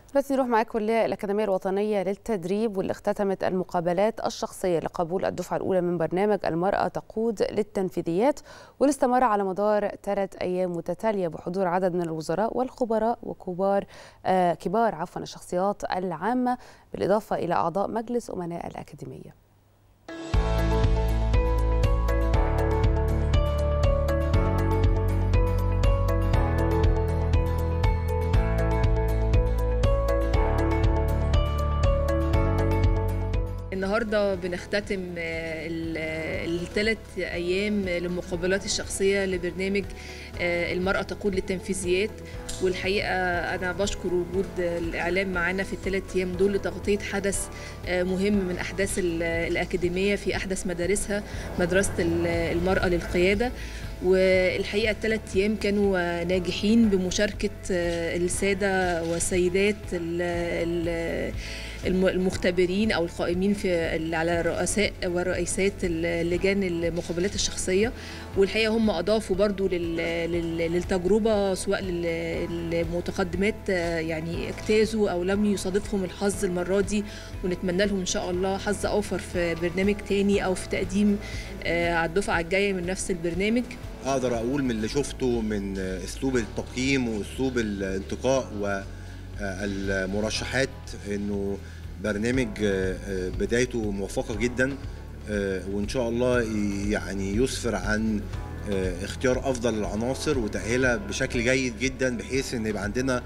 دلوقتي نروح معاكم للأكاديمية الوطنية للتدريب واللي اختتمت المقابلات الشخصية لقبول الدفعة الأولى من برنامج المرأة تقود للتنفيذيات واللي استمر على مدار ثلاث أيام متتالية بحضور عدد من الوزراء والخبراء وكبار آه كبار عفوا الشخصيات العامة بالإضافة إلى أعضاء مجلس أمناء الأكاديمية. النهارده بنختتم الثلاث ايام للمقابلات الشخصيه لبرنامج المراه تقود للتنفيذيات والحقيقه انا بشكر وجود الاعلام معانا في الثلاث ايام دول لتغطيه حدث مهم من احداث الاكاديميه في احدث مدارسها مدرسه المراه للقياده والحقيقه الثلاث ايام كانوا ناجحين بمشاركه الساده والسيدات المختبرين او القائمين في على رؤساء ورئيسات اللجان المقابلات الشخصيه والحقيقه هم اضافوا برضو للتجربه سواء للمتقدمات يعني اجتازوا او لم يصادفهم الحظ المره دي ونتمنى لهم ان شاء الله حظ اوفر في برنامج تاني او في تقديم على الدفعه الجايه من نفس البرنامج اقدر اقول من اللي شفته من اسلوب التقييم واسلوب الانتقاء والمرشحات انه برنامج بدايته موفقه جدا وان شاء الله يعني يسفر عن اختيار افضل العناصر وتاهيلها بشكل جيد جدا بحيث ان يبقى عندنا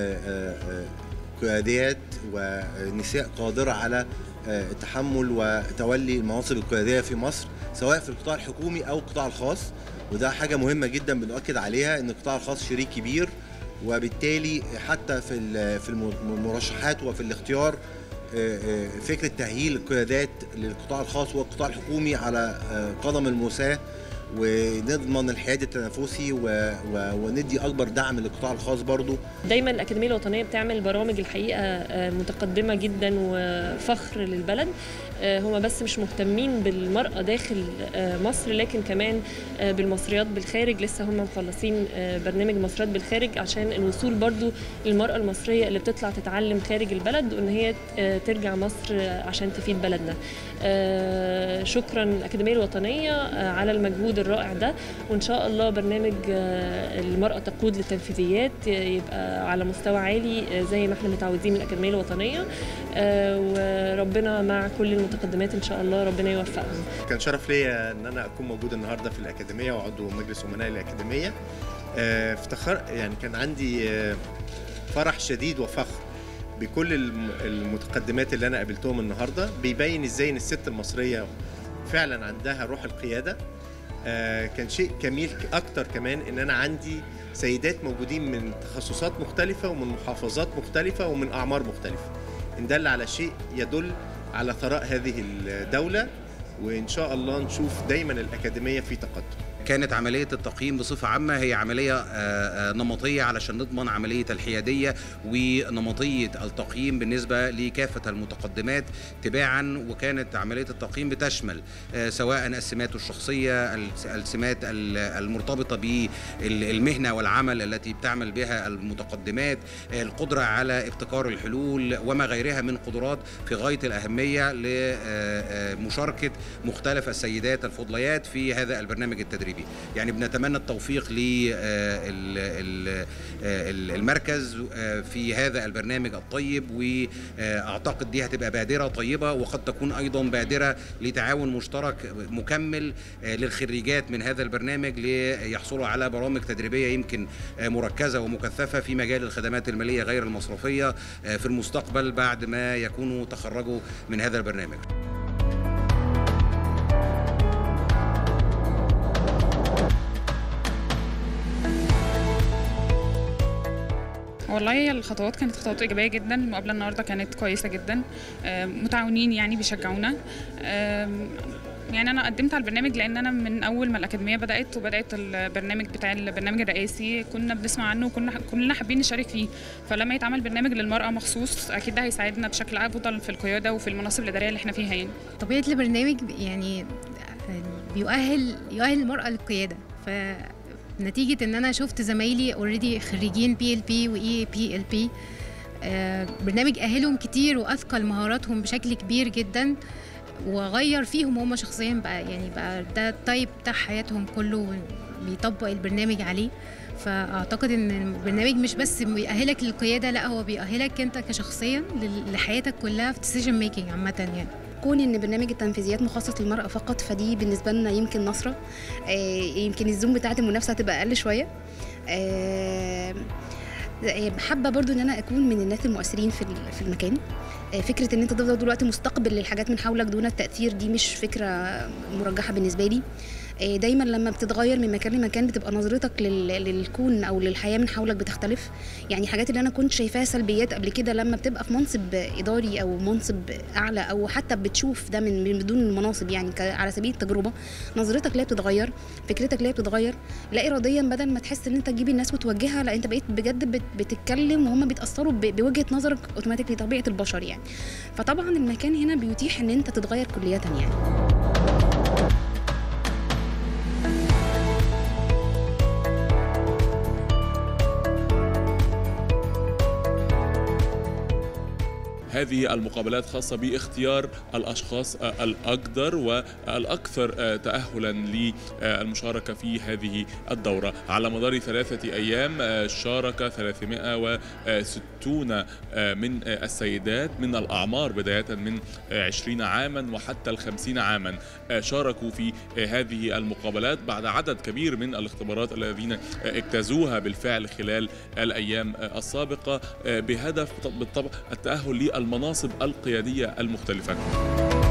قيادات ونساء قادره على التحمل وتولي المناصب القياديه في مصر سواء في القطاع الحكومي او القطاع الخاص وده حاجه مهمه جدا بنؤكد عليها ان القطاع الخاص شريك كبير وبالتالي حتى في في المرشحات وفي الاختيار فكره تاهيل القيادات للقطاع الخاص والقطاع الحكومي على قدم المساه ونضمن الحياد التنافسي و... و... وندي اكبر دعم للقطاع الخاص برضو دايما الاكاديميه الوطنيه بتعمل برامج الحقيقه متقدمه جدا وفخر للبلد هم بس مش مهتمين بالمراه داخل مصر لكن كمان بالمصريات بالخارج لسه هم مخلصين برنامج مصريات بالخارج عشان الوصول برضو للمراه المصريه اللي بتطلع تتعلم خارج البلد وان هي ترجع مصر عشان تفيد بلدنا شكرا الاكاديميه الوطنيه على المجهود الرائع ده وان شاء الله برنامج المراه تقود للتنفيذيات يبقى على مستوى عالي زي ما احنا متعودين من الاكاديميه الوطنيه وربنا مع كل المتقدمات ان شاء الله ربنا يوفقهم كان شرف ليا ان انا اكون موجود النهارده في الاكاديميه وعضو مجلس امناء الاكاديميه افتخر يعني كان عندي فرح شديد وفخر بكل المتقدمات اللي انا قابلتهم النهارده بيبين ازاي ان الست المصريه فعلا عندها روح القياده آه كان شيء جميل اكتر كمان ان انا عندي سيدات موجودين من تخصصات مختلفه ومن محافظات مختلفه ومن اعمار مختلفه ان دل على شيء يدل على ثراء هذه الدوله وان شاء الله نشوف دايما الاكاديميه في تقدم كانت عملية التقييم بصفة عامة هي عملية نمطية علشان نضمن عملية الحيادية ونمطية التقييم بالنسبة لكافة المتقدمات تباعا وكانت عملية التقييم بتشمل سواء السمات الشخصية السمات المرتبطة بالمهنة والعمل التي بتعمل بها المتقدمات القدرة على ابتكار الحلول وما غيرها من قدرات في غاية الأهمية لمشاركة مختلف السيدات الفضليات في هذا البرنامج التدريبي يعني بنتمنى التوفيق للمركز في هذا البرنامج الطيب واعتقد دي هتبقى بادره طيبه وقد تكون ايضا بادره لتعاون مشترك مكمل للخريجات من هذا البرنامج ليحصلوا على برامج تدريبيه يمكن مركزه ومكثفه في مجال الخدمات الماليه غير المصرفيه في المستقبل بعد ما يكونوا تخرجوا من هذا البرنامج. والله هي الخطوات كانت خطوات ايجابيه جدا المقابله النهارده كانت كويسه جدا متعاونين يعني بيشجعونا يعني انا قدمت على البرنامج لان انا من اول ما الاكاديميه بدات وبدات البرنامج بتاع البرنامج الرئاسي كنا بنسمع عنه وكنا كلنا حابين نشارك فيه فلما يتعمل برنامج للمراه مخصوص اكيد ده هيساعدنا بشكل افضل في القياده وفي المناصب الاداريه اللي احنا فيها يعني طبيعه البرنامج يعني بيؤهل يؤهل المراه للقياده ف نتيجة ان انا شفت زمايلي اوريدي خريجين بي ال بي واي بي ال بي آه، برنامج أهلهم كتير وأثقل مهاراتهم بشكل كبير جدا وغير فيهم هم شخصيا بقى يعني بقى ده التايب بتاع حياتهم كله بيطبق البرنامج عليه فاعتقد ان البرنامج مش بس بيأهلك للقياده لا هو بيأهلك انت كشخصيا لل- لحياتك كلها في decision ميكنج عامه يعني كون ان برنامج التنفيذيات مخصص للمرأة فقط فدي بالنسبة لنا يمكن نصرة آه، يمكن الزوم بتاعت المنافسة هتبقى أقل شوية آه، آه، حابة برضو ان انا اكون من الناس المؤثرين في ال- في المكان آه، فكرة ان انت تفضل طول الوقت مستقبل للحاجات من حولك دون التأثير دي مش فكرة مرجحة بالنسبة لي آه، دايما لما بتتغير من مكان لمكان بتبقى نظرتك لل- للكون او للحياه من حولك بتختلف يعني حاجات اللي انا كنت شايفاها سلبيات قبل كده لما بتبقى في منصب اداري او منصب اعلى او حتى بتشوف ده من من بدون المناصب يعني ك- على سبيل التجربه نظرتك ليه بتتغير فكرتك ليه بتتغير لا اراديا بدل ما تحس ان انت تجيب الناس وتوجهها لا انت بقيت بجد بت- بتتكلم وهم بيتاثروا ب- بوجهه نظرك اوتوماتيكلي طبيعه البشر يعني فطبعا المكان هنا بيتيح ان انت تتغير كليا يعني هذه المقابلات خاصة باختيار الأشخاص الأقدر والأكثر تأهلا للمشاركة في هذه الدورة على مدار ثلاثة أيام شارك 360 من السيدات من الأعمار بداية من 20 عاما وحتى الخمسين عاما شاركوا في هذه المقابلات بعد عدد كبير من الاختبارات الذين اجتازوها بالفعل خلال الأيام السابقة بهدف بالطبع التأهل للمناصب القيادية المختلفة